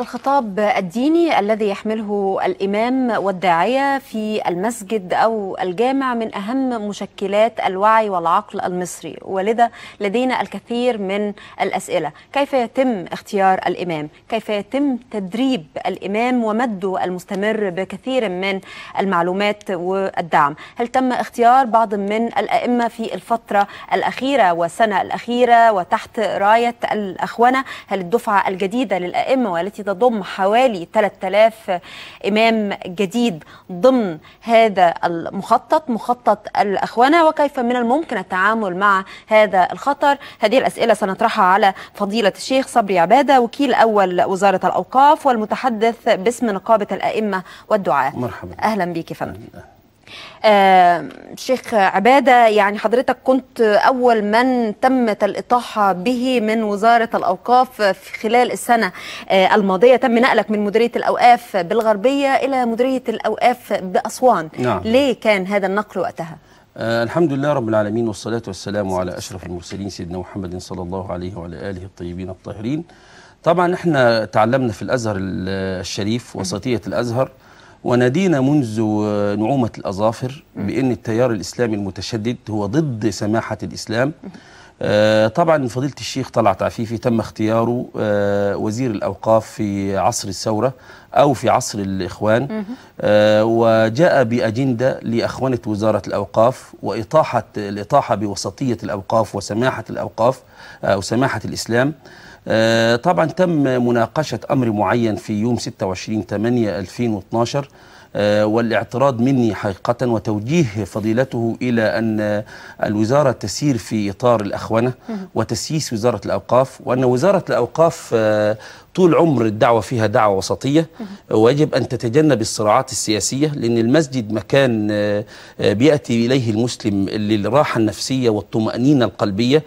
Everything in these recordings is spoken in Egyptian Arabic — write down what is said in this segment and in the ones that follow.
الخطاب الديني الذي يحمله الإمام والداعية في المسجد أو الجامع من أهم مشكلات الوعي والعقل المصري ولذا لدينا الكثير من الأسئلة كيف يتم اختيار الإمام كيف يتم تدريب الإمام ومده المستمر بكثير من المعلومات والدعم هل تم اختيار بعض من الأئمة في الفترة الأخيرة والسنة الأخيرة وتحت راية الأخونة هل الدفعة الجديدة للأئمة والتي تضم حوالي 3000 إمام جديد ضمن هذا المخطط مخطط الأخوانة وكيف من الممكن التعامل مع هذا الخطر هذه الأسئلة سنطرحها على فضيلة الشيخ صبري عبادة وكيل أول وزارة الأوقاف والمتحدث باسم نقابة الأئمة والدعاة مرحبا أهلا بك فندم آه شيخ عبادة يعني حضرتك كنت أول من تمت الإطاحة به من وزارة الأوقاف في خلال السنة آه الماضية تم نقلك من مديرية الأوقاف بالغربية إلى مديرية الأوقاف بأسوان نعم. ليه كان هذا النقل وقتها؟ آه الحمد لله رب العالمين والصلاة والسلام على أشرف المرسلين سيدنا محمد صلى الله عليه وعلى آله الطيبين الطاهرين طبعا احنا تعلمنا في الأزهر الشريف وسطية الأزهر ونادينا منذ نعومة الأظافر بأن التيار الإسلامي المتشدد هو ضد سماحة الإسلام آه طبعا فضيلة الشيخ طلعت عفيفي تم اختياره آه وزير الأوقاف في عصر الثورة أو في عصر الإخوان آه وجاء بأجندة لأخوانة وزارة الأوقاف وإطاحة الإطاحة بوسطية الأوقاف وسماحة الأوقاف أو سماحة الإسلام آه طبعا تم مناقشة أمر معين في يوم 26 8 2012 آه والاعتراض مني حقيقة وتوجيه فضيلته إلى أن الوزارة تسير في إطار الأخونة وتسييس وزارة الأوقاف وأن وزارة الأوقاف آه طول عمر الدعوة فيها دعوة وسطية ويجب أن تتجنب الصراعات السياسية لأن المسجد مكان بيأتي إليه المسلم للراحة النفسية والطمأنينة القلبية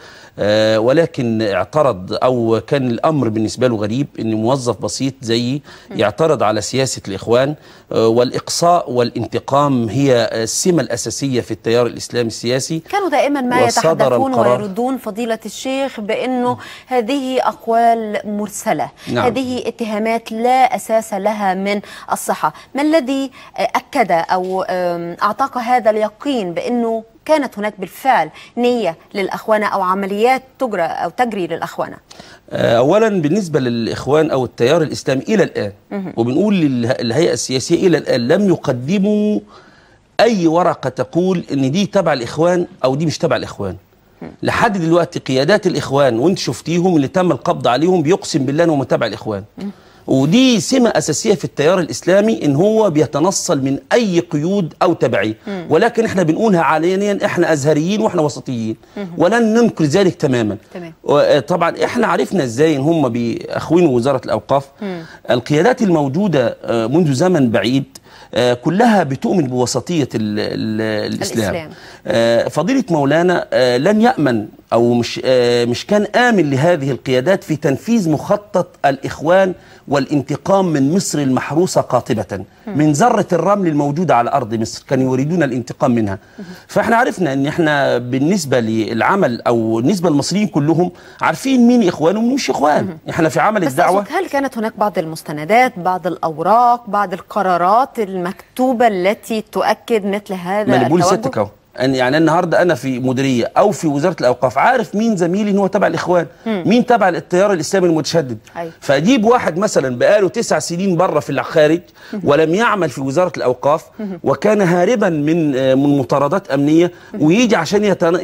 ولكن اعترض أو كان الأمر بالنسبة له غريب أن موظف بسيط زيي يعترض على سياسة الإخوان والإقصاء والانتقام هي السمة الأساسية في التيار الإسلامي السياسي كانوا دائما ما يتحدثون ويردون فضيلة الشيخ بأنه هذه أقوال مرسلة نعم. هذه اتهامات لا أساس لها من الصحة ما الذي أكد أو أعطاك هذا اليقين بأنه كانت هناك بالفعل نية للأخوانة أو عمليات تجرى أو تجري للأخوانة أولا بالنسبة للإخوان أو التيار الإسلامي إلى الآن وبنقول للهيئة السياسية إلى الآن لم يقدموا أي ورقة تقول إن دي تبع الإخوان أو دي مش تبع الإخوان لحد دلوقتي قيادات الاخوان وانت شفتيهم اللي تم القبض عليهم بيقسم بالله انهم تبع الاخوان ودي سمة أساسية في التيار الإسلامي إن هو بيتنصل من أي قيود أو تبعية ولكن إحنا بنقولها علنيا إحنا أزهريين وإحنا وسطيين ولن ننكر ذلك تماما تمام. طبعا إحنا عرفنا إزاي إن هم بأخوين وزارة الأوقاف القيادات الموجودة منذ زمن بعيد آه كلها بتؤمن بوسطية ال ال الإسلام, الإسلام. آه فضيلة مولانا آه لن يأمن أو مش, مش كان آمن لهذه القيادات في تنفيذ مخطط الإخوان والانتقام من مصر المحروسة قاطبة من ذرة الرمل الموجودة على أرض مصر كانوا يريدون الانتقام منها فإحنا عرفنا أن إحنا بالنسبة للعمل أو بالنسبة للمصريين كلهم عارفين مين إخوان ومين مش إخوان إحنا في عمل بس الدعوة هل كانت هناك بعض المستندات بعض الأوراق بعض القرارات المكتوبة التي تؤكد مثل هذا ما بقول التوجه؟ ستك اهو أن يعني النهارده انا في مديريه او في وزاره الاوقاف عارف مين زميلي ان هو تبع الاخوان مم. مين تبع التيار الاسلامي المتشدد أيوة. فاجيب واحد مثلا بقاله تسع سنين بره في الخارج ولم يعمل في وزاره الاوقاف وكان هاربا من آه، من مطاردات امنيه ويجي عشان يتن... ي...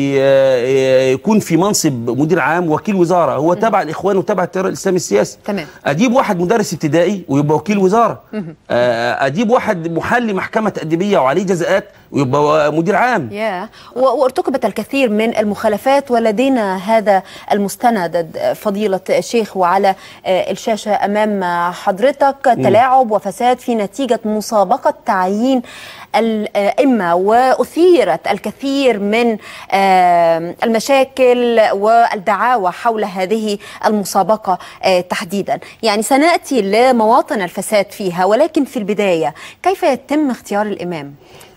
ي... يكون في منصب مدير عام وكيل وزاره هو تبع الاخوان وتبع التيار الاسلامي السياسي تمام. اجيب واحد مدرس ابتدائي ويبقى وكيل وزاره آه، اجيب واحد محلي محكمه تاديبيه وعليه جزاءات ويبقى مدير عام يا و- وارتكبت الكثير من المخالفات ولدينا هذا المستند فضيلة الشيخ وعلى آه، الشاشة أمام حضرتك تلاعب وفساد في نتيجة مسابقة تعيين الأئمة وأثيرت الكثير من آه، المشاكل والدعاوى حول هذه المسابقة آه، تحديدا يعني سنأتي لمواطن الفساد فيها ولكن في البداية كيف يتم اختيار الإمام؟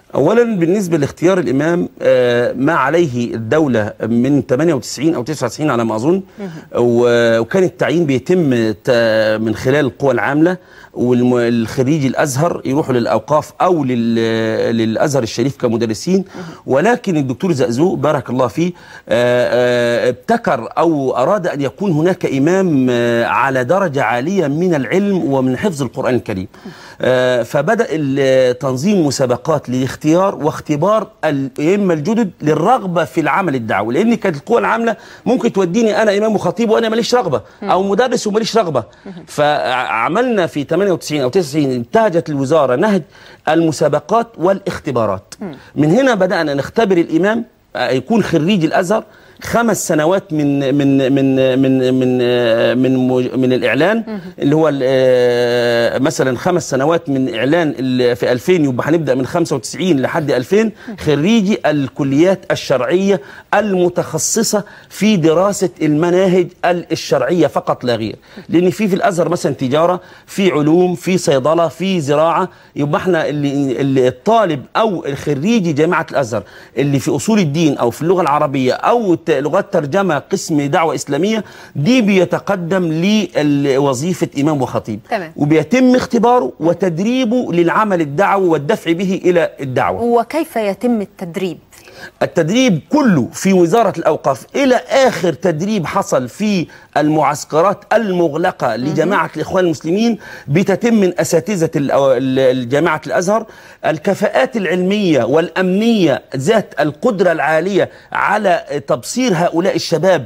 اولا بالنسبه لاختيار الامام آه، ما عليه الدوله من 98 او 99 على ما اظن و- وكان التعيين بيتم ت- من خلال القوى العامله والخريج الازهر يروحوا للاوقاف او لل- للازهر الشريف كمدرسين ولكن الدكتور زقزوق بارك الله فيه آه، آه، ابتكر او اراد ان يكون هناك امام آه، على درجه عاليه من العلم ومن حفظ القران الكريم آه، فبدا ال- تنظيم مسابقات لاختيار واختبار الائمه الجدد للرغبه في العمل الدعوي لان كانت القوى العامله ممكن توديني انا امام وخطيب وانا ماليش رغبه او مدرس وماليش رغبه فعملنا في 98 او 99 انتهجت الوزاره نهج المسابقات والاختبارات من هنا بدانا نختبر الامام آه، يكون خريج الازهر خمس سنوات من من من من من آه، من مج- من الاعلان اللي هو ال- آه، مثلا خمس سنوات من اعلان ال- في 2000 يبقى هنبدا من 95 لحد 2000 خريجي الكليات الشرعيه المتخصصه في دراسه المناهج ال- الشرعيه فقط لا غير لان في في الازهر مثلا تجاره في علوم في صيدله في زراعه يبقى احنا اللي اللي الطالب او الخريجي جامعه الازهر اللي في اصول الدين او في اللغه العربيه او ت- لغات ترجمه قسم دعوه اسلاميه دي بيتقدم لوظيفه امام وخطيب تمام. وبيتم اختباره وتدريبه للعمل الدعوي والدفع به الى الدعوه وكيف يتم التدريب التدريب كله في وزارة الأوقاف إلى آخر تدريب حصل في المعسكرات المغلقة لجماعة الإخوان المسلمين بتتم من أساتذة ال- ال- الجامعة الأزهر الكفاءات العلمية والأمنية ذات القدرة العالية على تبصير هؤلاء الشباب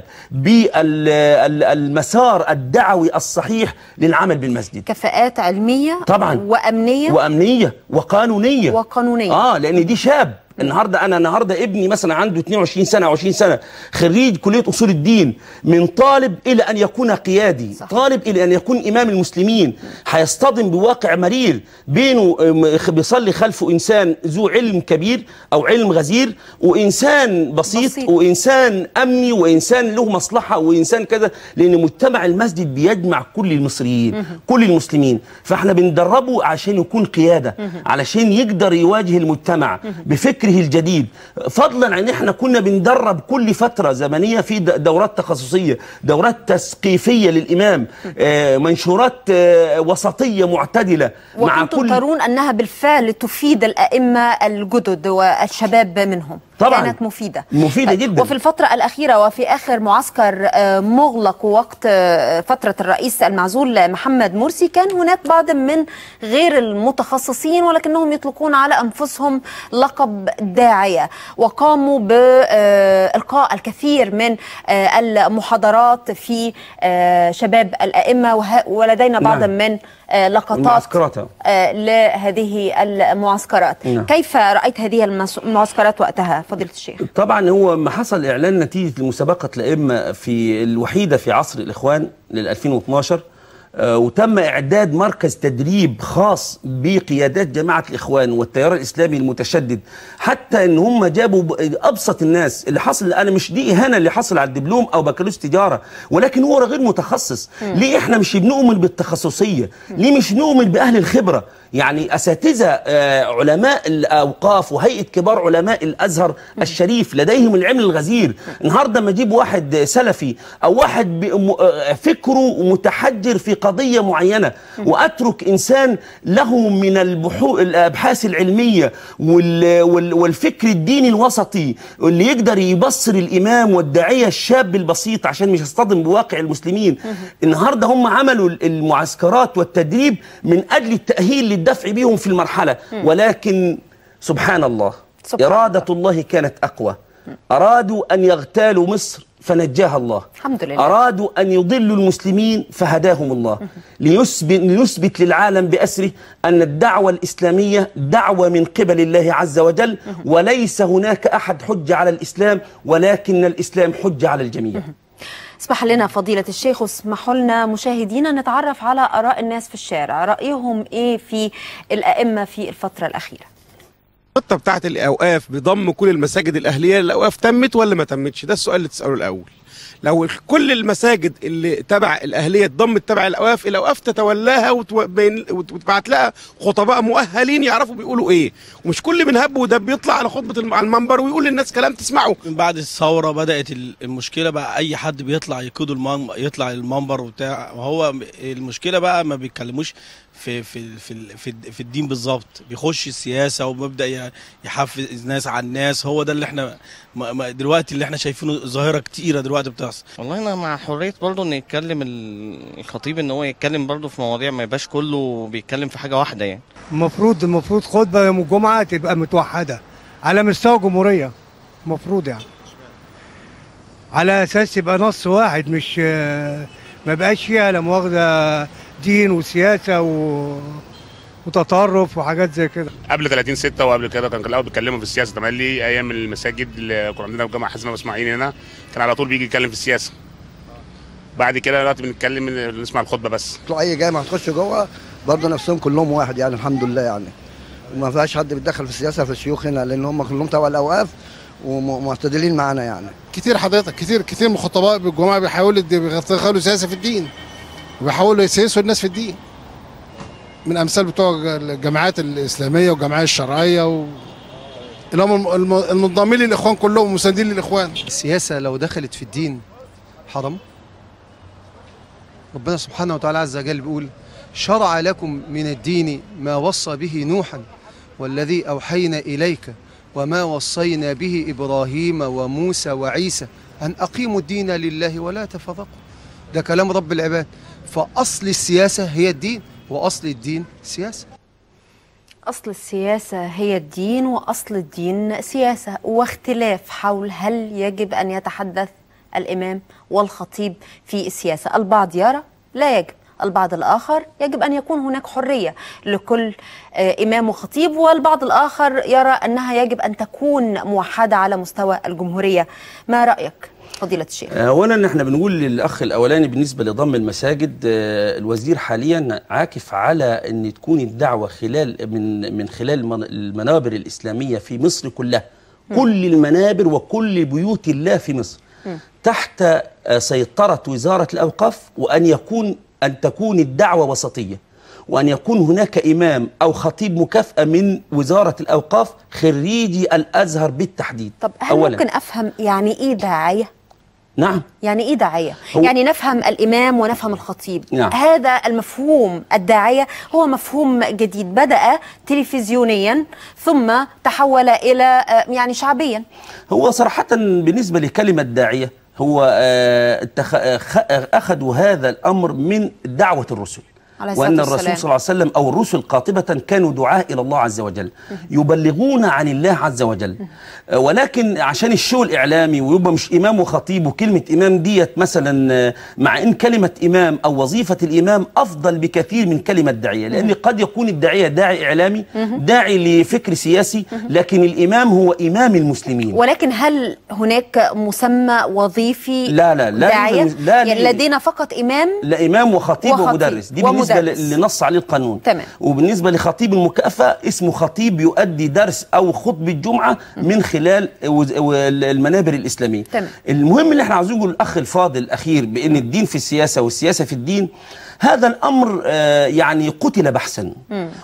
بالمسار الدعوي الصحيح للعمل بالمسجد كفاءات علميه طبعا وامنيه وأمنية وقانونية وقانونيه اه لان دي شاب النهارده انا النهارده ابني مثلا عنده 22 سنه او 20 سنه خريج كليه اصول الدين من طالب الى ان يكون قيادي صح. طالب الى ان يكون امام المسلمين هيصطدم بواقع مرير بينه أم، خ- بيصلي خلفه انسان ذو علم كبير او علم غزير وانسان بسيط, بسيط. بسيط. وانسان امني وانسان له مصلحه وانسان كذا لان مجتمع المسجد بيجمع كل المصريين كل المسلمين فاحنا بندربه عشان يكون قياده علشان يقدر يواجه المجتمع بفكره الجديد فضلا عن احنا كنا بندرب كل فتره زمنيه في د- دورات تخصصيه دورات تثقيفيه للامام آه، منشورات آه، وسطيه معتدله مع وكنتم كل ترون انها بالفعل تفيد الائمه الجدد والشباب منهم طبعاً. كانت مفيده مفيدة جداً. وفي الفتره الاخيره وفي اخر معسكر آه، مغلق وقت آه، فتره الرئيس المعزول محمد مرسي كان هناك بعض من غير المتخصصين ولكنهم يطلقون على انفسهم لقب داعيه وقاموا بالقاء الكثير من آه، المحاضرات في آه، شباب الائمه وه- ولدينا بعض نعم. من آه، لقطات المعسكرات. آه، لهذه المعسكرات نعم. كيف رأيت هذه المس- المعسكرات وقتها فضيلة الشيخ طبعا هو ما حصل اعلان نتيجه لمسابقه الائمه في الوحيده في عصر الاخوان لل 2012 آه، وتم اعداد مركز تدريب خاص بقيادات جماعه الاخوان والتيار الاسلامي المتشدد حتى ان هم جابوا ب- ابسط الناس اللي حصل انا مش دي اهانه اللي حصل على الدبلوم او بكالوريوس تجاره ولكن هو غير متخصص ليه احنا مش بنؤمن بالتخصصيه ليه مش نؤمن باهل الخبره يعني اساتذه آه، علماء الاوقاف وهيئه كبار علماء الازهر الشريف لديهم العلم الغزير النهارده ما اجيب واحد سلفي او واحد ب- م- آه، فكره متحجر في قضيه معينه واترك انسان له من البحو الابحاث العلميه وال وال والفكر الديني الوسطي اللي يقدر يبصر الامام والداعيه الشاب البسيط عشان مش يصطدم بواقع المسلمين النهارده هم عملوا المعسكرات والتدريب من اجل التاهيل للدفع بهم في المرحله ولكن سبحان الله سبحان اراده الله كانت اقوى ارادوا ان يغتالوا مصر فنجاها الله الحمد لله. أرادوا أن يضلوا المسلمين فهداهم الله ليثبت, ليثبت للعالم بأسره أن الدعوة الإسلامية دعوة من قبل الله عز وجل وليس هناك أحد حج على الإسلام ولكن الإسلام حج على الجميع اسمح لنا فضيلة الشيخ واسمحوا لنا مشاهدينا نتعرف على آراء الناس في الشارع رأيهم إيه في الأئمة في الفترة الأخيرة الخطه بتاعت الاوقاف بضم كل المساجد الاهليه للاوقاف تمت ولا ما تمتش ده السؤال اللي تساله الاول لو كل المساجد اللي تبع الاهليه اتضمت تبع الاوقاف الاوقاف تتولاها وتبين- وتبعت لها خطباء مؤهلين يعرفوا بيقولوا ايه ومش كل من هب ودب بيطلع على خطبه الم- على المنبر ويقول للناس كلام تسمعه من بعد الثورة بدأت ال- المشكلة بقى أي حد بيطلع يقود المن... يطلع المنبر وبتاع وهو م- المشكلة بقى ما بيتكلموش في في في ال- في, الد- في الدين بالظبط بيخش السياسة وبيبدأ ي- يحفز ناس على الناس هو ده اللي احنا ما- ما- دلوقتي اللي احنا شايفينه ظاهرة كتيرة دلوقتي بتحصل والله انا مع حريه برضه ان يتكلم ال- الخطيب ان هو يتكلم برضه في مواضيع ما يبقاش كله بيتكلم في حاجه واحده يعني المفروض المفروض خطبه يوم الجمعه تبقى متوحده على مستوى الجمهوريه المفروض يعني على اساس يبقى نص واحد مش آه، ما بقاش فيها لا مؤاخذه دين وسياسه و... وتطرف وحاجات زي كده قبل 30 6 وقبل كده كان الاول بيتكلموا في السياسه تملي ايام المساجد اللي كنا عندنا في جامعه حسن اسماعيل هنا كان على طول بيجي يتكلم في السياسه بعد كده دلوقتي بنتكلم نسمع الخطبه بس يطلعوا اي جامعه تخش جوه برضه نفسهم كلهم واحد يعني الحمد لله يعني وما فيهاش حد بيتدخل في السياسه في الشيوخ هنا لان هم كلهم تبع الاوقاف ومعتدلين معانا يعني كتير حضرتك كتير كتير من الخطباء بالجماعه بيحاولوا يد- بيدخلوا سياسه في الدين وبيحاولوا يسيسوا الناس في الدين من امثال بتوع الجامعات الاسلاميه والجمعيه الشرعيه و... اللي هم الم- الم- المنضمين للاخوان كلهم ومساندين للاخوان السياسة لو دخلت في الدين حرام ربنا سبحانه وتعالى عز وجل بيقول شرع لكم من الدين ما وصى به نوحا والذي أوحينا إليك وما وصينا به إبراهيم وموسى وعيسى أن أقيموا الدين لله ولا تفرقوا ده كلام رب العباد فأصل السياسة هي الدين وأصل الدين سياسة أصل السياسة هي الدين وأصل الدين سياسة واختلاف حول هل يجب أن يتحدث الإمام والخطيب في السياسة البعض يرى لا يجب البعض الآخر يجب أن يكون هناك حرية لكل آه، إمام وخطيب والبعض الآخر يرى أنها يجب أن تكون موحدة على مستوى الجمهورية ما رأيك فضيلة الشيخ اولا احنا بنقول للاخ الاولاني بالنسبه لضم المساجد آه، الوزير حاليا عاكف على ان تكون الدعوه خلال من من خلال المن- المنابر الاسلاميه في مصر كلها كل المنابر وكل بيوت الله في مصر تحت آه، سيطره وزاره الاوقاف وان يكون ان تكون الدعوه وسطيه وأن يكون هناك إمام أو خطيب مكافأة من وزارة الأوقاف خريجي الأزهر بالتحديد طب هل أولا ممكن أفهم يعني إيه داعية؟ نعم يعني ايه داعيه؟ هو- يعني نفهم الامام ونفهم الخطيب نعم. هذا المفهوم الداعيه هو مفهوم جديد بدا تلفزيونيا ثم تحول الى آه، يعني شعبيا هو صراحة بالنسبة لكلمة داعية هو آه، اتخ- آه، خ- آه، أخذوا هذا الأمر من دعوة الرسل عليه الصلاة وأن والسلام. الرسول صلى الله عليه وسلم أو الرسل قاطبة كانوا دعاة إلى الله عز وجل يبلغون عن الله عز وجل آه، ولكن عشان الشو الإعلامي ويبقى مش إمام وخطيب وكلمة إمام ديت مثلا آه، مع إن كلمة إمام أو وظيفة الإمام أفضل بكثير من كلمة داعية لأن قد يكون الداعية داعي إعلامي داعي لفكر سياسي لكن الإمام هو إمام المسلمين ولكن هل هناك مسمى وظيفي لا لا لا داعيه يوجد- لا يعني لا- لدينا فقط امام لا امام وخطيب, وخطيب ومدرس دي بالنسبه ومدرس. اللي نص عليه القانون تمام. وبالنسبه لخطيب المكافاه اسمه خطيب يؤدي درس او خطبه جمعه من خلال وز- و- المنابر الاسلاميه تمام. المهم اللي احنا عاوزين نقول الاخ الفاضل الاخير بان الدين في السياسه والسياسه في الدين هذا الامر آه، يعني قتل بحثا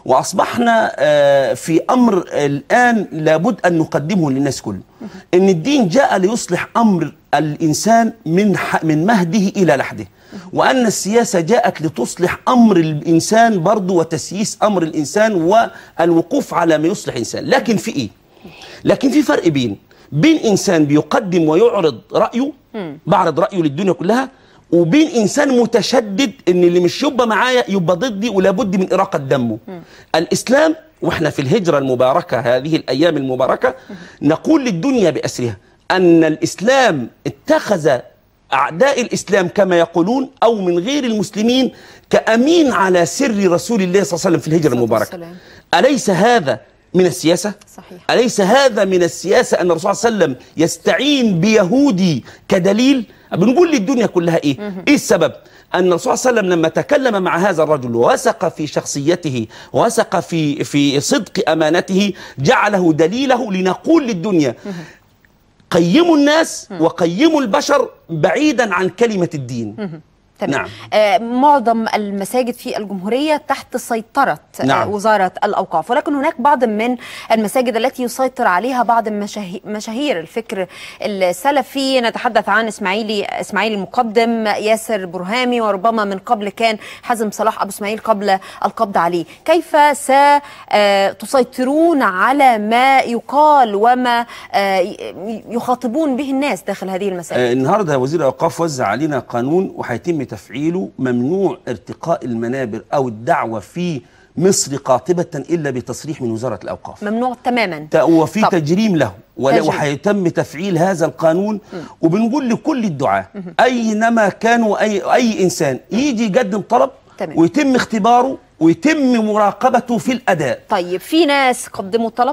واصبحنا آه، في امر الان لابد ان نقدمه للناس كل ان الدين جاء ليصلح امر الانسان من ح- من مهده الى لحده وان السياسه جاءت لتصلح امر الانسان برضه وتسييس امر الانسان والوقوف على ما يصلح الانسان لكن في ايه لكن في فرق بين بين انسان بيقدم ويعرض رايه بعرض رايه للدنيا كلها وبين انسان متشدد ان اللي مش يبقى معايا يبقى ضدي ولابد من اراقه دمه الاسلام واحنا في الهجره المباركه هذه الايام المباركه نقول للدنيا باسرها ان الاسلام اتخذ اعداء الاسلام كما يقولون او من غير المسلمين كامين على سر رسول الله صلى الله عليه وسلم في الهجره المباركه والسلام. اليس هذا من السياسه صحيح أليس هذا من السياسة أن الرسول صلى الله عليه وسلم يستعين بيهودي كدليل بنقول للدنيا كلها إيه إيه السبب أن الرسول صلى الله عليه وسلم لما تكلم مع هذا الرجل ووثق في شخصيته ووثق في في صدق أمانته جعله دليله لنقول للدنيا قيموا الناس وقيموا البشر بعيدا عن كلمه الدين تمام نعم. آه معظم المساجد في الجمهورية تحت سيطرة آه نعم. وزارة الأوقاف ولكن هناك بعض من المساجد التي يسيطر عليها بعض مشاهي- مشاهير الفكر السلفي نتحدث عن إسماعيلي إسماعيل المقدم ياسر برهامي وربما من قبل كان حازم صلاح أبو إسماعيل قبل القبض عليه كيف ستسيطرون على ما يقال وما آه، ي- يخاطبون به الناس داخل هذه المساجد آه، النهارده وزير الاوقاف وزع علينا قانون وهيتم تفعيله ممنوع ارتقاء المنابر او الدعوه في مصر قاطبه الا بتصريح من وزاره الاوقاف ممنوع تماما ت- وفي طب. تجريم له ولا- تجريم. وهيتم تفعيل هذا القانون وبنقول لكل الدعاة اينما كانوا اي اي انسان يجي يقدم طلب تمام. ويتم اختباره ويتم مراقبته في الاداء طيب في ناس قدموا طلب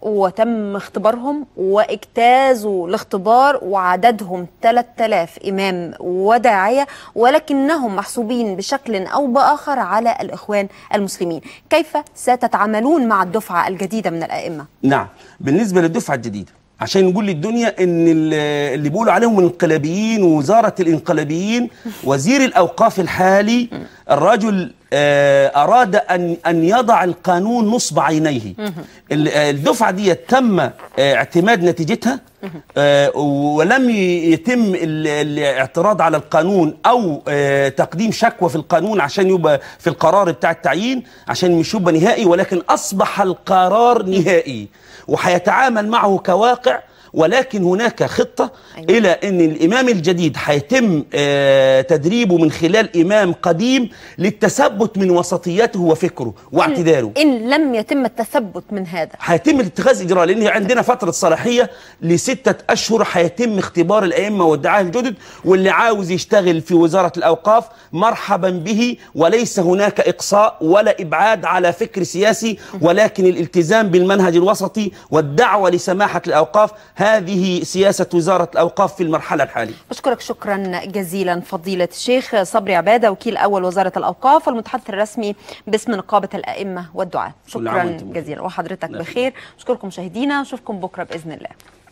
وتم اختبارهم واجتازوا الاختبار وعددهم 3000 إمام وداعية ولكنهم محسوبين بشكل أو بآخر على الإخوان المسلمين كيف ستتعاملون مع الدفعة الجديدة من الأئمة؟ نعم بالنسبه للدفعه الجديده عشان نقول للدنيا ان ال- اللي بيقولوا عليهم الانقلابيين ووزاره الانقلابيين وزير الاوقاف الحالي الرجل آه، اراد ان ان يضع القانون نصب عينيه ال- آه، الدفعه دي تم آه، اعتماد نتيجتها آه، ولم ي- يتم ال- الاعتراض على القانون او آه، تقديم شكوى في القانون عشان يبقى في القرار بتاع التعيين عشان مش يبقى نهائي ولكن اصبح القرار نهائي وهيتعامل معه كواقع ولكن هناك خطة أيوة. إلى أن الإمام الجديد هيتم آه، تدريبه من خلال إمام قديم للتثبت من وسطيته وفكره واعتداله إن لم يتم التثبت من هذا هيتم اتخاذ اجراء لان عندنا فتره صلاحيه لسته اشهر هيتم اختبار الائمه والدعاه الجدد واللي عاوز يشتغل في وزاره الاوقاف مرحبا به وليس هناك اقصاء ولا ابعاد على فكر سياسي ولكن الالتزام بالمنهج الوسطي والدعوه لسماحه الاوقاف هذه سياسه وزاره الاوقاف في المرحله الحاليه أشكرك شكرا جزيلا فضيلة الشيخ صبري عبادة وكيل أول وزارة الأوقاف والمتحدث الرسمي باسم نقابة الأئمة والدعاة كل عام شكرا وأنتم بخير. جزيلا وحضرتك لا. بخير أشكركم مشاهدينا أشوفكم بكرة بإذن الله